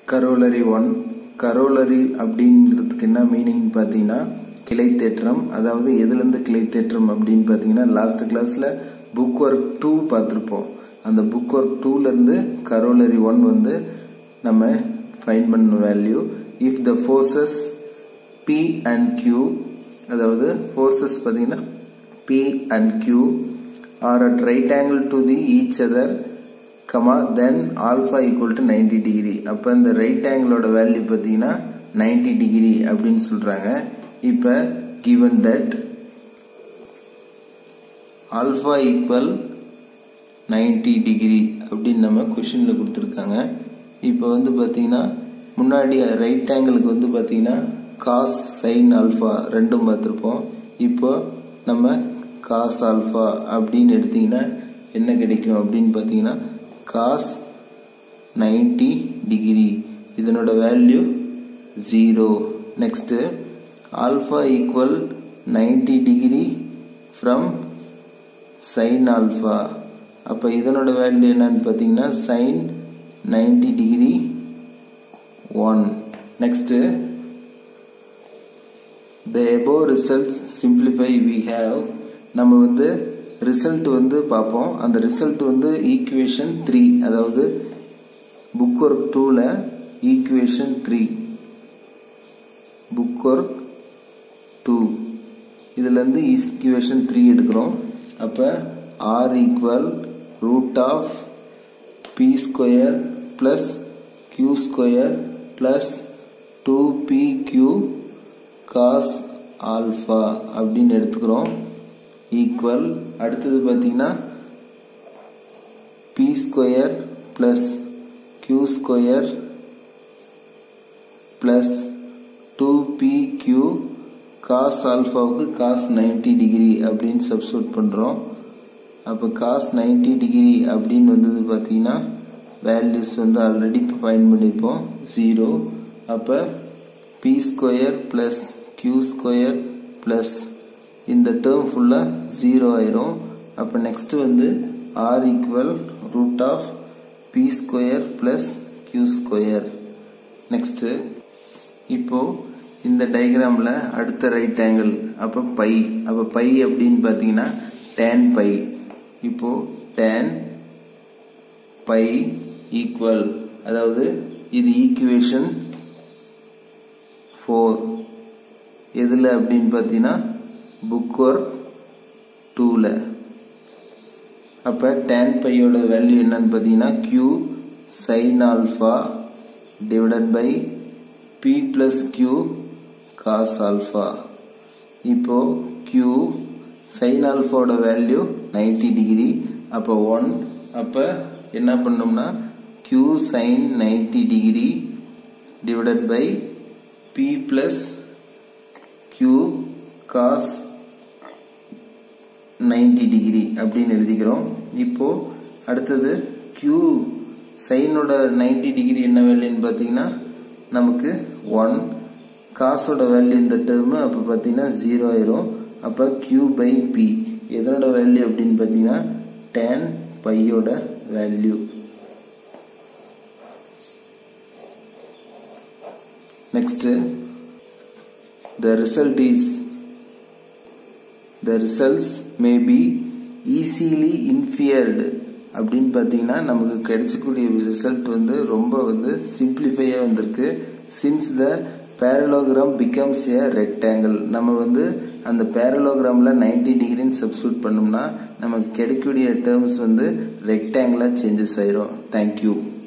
corollary one corollary அப்படிங்கிறதுக்கு என்ன meaning பார்த்தீங்கன்னா கிளை தேற்றம் அதாவது எதுலேருந்து கிளை தேற்றம் அப்படின்னு பார்த்தீங்கன்னா லாஸ்ட் கிளாஸில் புக் ஒர்க் டூ பார்த்துருப்போம் அந்த புக் ஒர்க் டூலேருந்து கரோலரி ஒன் வந்து நம்ம ஃபைன் பண்ண value if the forces P and Q அதாவது ஃபோர்ஸஸ் பார்த்தீங்கன்னா P and Q are at right angle to the each other comma then alpha equal to ninety degree அப்போ இந்த right ஆங்கிளோட value பார்த்தீங்கன்னா ninety degree அப்படின்னு சொல்கிறாங்க இப்போ given that alpha equal ninety degree அப்படின்னு நம்ம கொஷினில் கொடுத்துருக்காங்க இப்போ வந்து பார்த்தீங்கன்னா முன்னாடி ரைட் ஆங்கிளுக்கு வந்து பார்த்தீங்கன்னா காஸ் சைன் ஆல்ஃபா ரெண்டும் பார்த்துருப்போம் இப்போ நம்ம காஸ் ஆல்ஃபா அப்படின்னு எடுத்தீங்கன்னா என்ன கிடைக்கும் அப்படின்னு பார்த்தீங்கன்னா காஸ் நைன்டி டிகிரி இதனோட value zero next alpha equal ninety degree from sine alpha அப்போ இதனோட வேல்யூ என்னன்னு பார்த்தீங்கன்னா sine ninety degree one next the above results simplify we have நம்ம வந்து ரிசல்ட் வந்து பார்ப்போம் அந்த ரிசல்ட் வந்து ஈக்குவேஷன் த்ரீ அதாவது புக் ஒர்க் டூவில் equation three book work two இதுலேருந்து ஈக்குவேஷன் த்ரீ எடுக்கிறோம் அப்போ R equal root of P square plus Q square plus two P Q cos alpha அப்படின்னு எடுத்துக்கிறோம் ஈக்குவல் அடுத்தது பார்த்தீங்கன்னா P square plus Q square plus two P Q cos ஆல்ஃபாவுக்கு cos ninety degree அப்படின்னு substitute பண்ணுறோம் அப்போ காஸ் நைன்டி டிகிரி அப்படின்னு வந்தது பார்த்தீங்கன்னா வேல்யூஸ் வந்து ஆல்ரெடி ஃபைன் பண்ணியிருப்போம் ஜீரோ அப்போ P square plus Q square plus இந்த டேர்ம் ஃபுல்லாக ஜீரோ ஆயிரும் அப்போ நெக்ஸ்ட் வந்து R equal root of P square plus Q square next இப்போ இந்த டயக்ராமில் அடுத்த ரைட் ஆங்கிள் அப்போ பை அப்போ பை அப்படின்னு பார்த்தீங்கன்னா டேன் பை இப்போ டேன் பை ஈக்குவல் அதாவது இது ஈக்குவேஷன் ஃபோர் எதில் அப்படின்னு பார்த்தீங்கன்னா புக் ஒர்க் டூவில் அப்போ டேன் பையோட வேல்யூ என்னன்னு பார்த்தீங்கன்னா Q sine alpha divided by P plus Q cos alpha இப்போ கியூ சைன் ஆல்ஃபாவோட வேல்யூ நைன்டி டிகிரி அப்போ ஒன் அப்போ என்ன பண்ணோம்னா Q sine ninety degree divided by P plus Q cos ninety degree அப்படின்னு எழுதிக்கிறோம் இப்போ அடுத்தது கியூ சைனோட நைன்டி டிகிரி என்ன வேல்யூன்னு பார்த்தீங்கன்னா நமக்கு ஒன் காசோட வேல்யூ இந்த டேர்மு அப்போ பார்த்தீங்கன்னா ஜீரோ ஆயிரும் அப்போ கியூ பை பி எதனோட வேல்யூ அப்படின்னு பார்த்தீங்கன்னா டென் பையோட value next the result is the results may be easily inferred அப்படின்னு பார்த்தீங்கன்னா நமக்கு கிடைச்சக்கூடிய ரிசல்ட் வந்து ரொம்ப வந்து சிம்பிளிஃபையாக வந்திருக்கு since the parallelogram becomes a rectangle நம்ம வந்து அந்த பேரலோகிராமில் நைன்டி டிகிரின்னு சப்ஸ்டியூட் பண்ணோம்னா நமக்கு கிடைக்கக்கூடிய டேர்ம்ஸ் வந்து ரெக்டாங்கிளாக சேஞ்சஸ் ஆயிரும் தேங்க்யூ